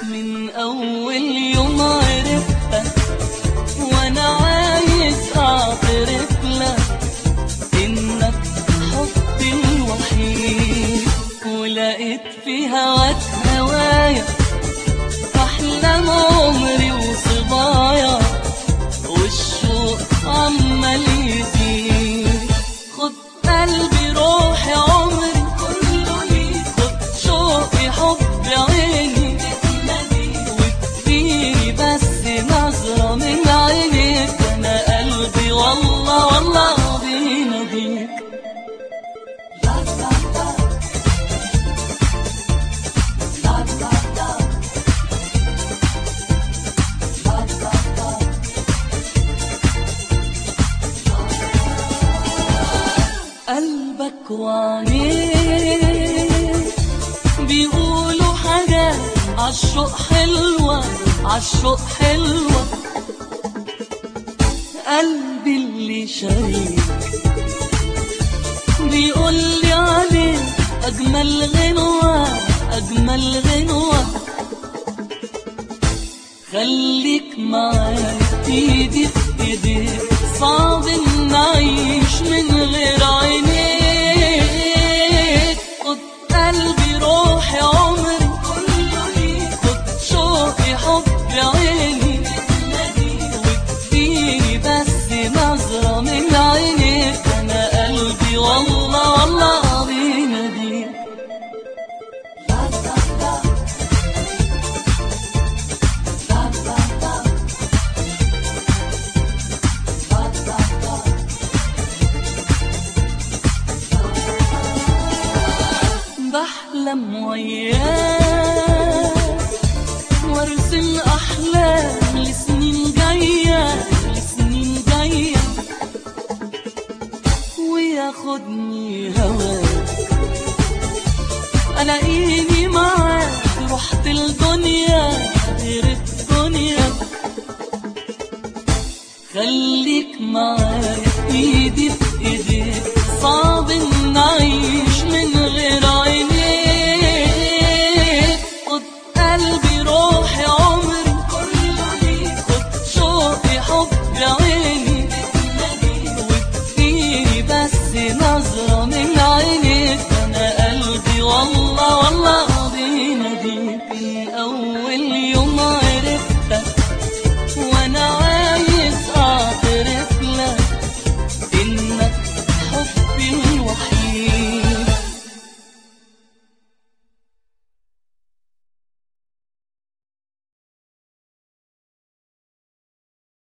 من أول يوم عرفتك وأنا عايز أعترف لك إنك حبي الوحيد ولقيت في هواك هوايا أحلام عمري وصبايا والشوق عمال يزيد خد قلبي روحي عمري كله ليك خد شوقي حبي عيني وكفيني بس نظرة من عينيك أنا قلبي والله والله بيناديك قلبك وعينيك بيقولوا حاجات عالشوق حلوة عالشوق حلوة قلبي اللي شريك بيقول لي عليك أجمل غنوة أجمل غنوة خليك معايا ايدي في ايديك صعب ان اعيش من غير عينيك خد قلبي روحي عمري كله ليك خد شوقي حبي عيني وكفيني بس نظرة من عينيك انا قلبي والله والله بيناديك بحلم وياك وارسم احلام لسنين جايه لسنين جايه وياخدني هواك الاقيني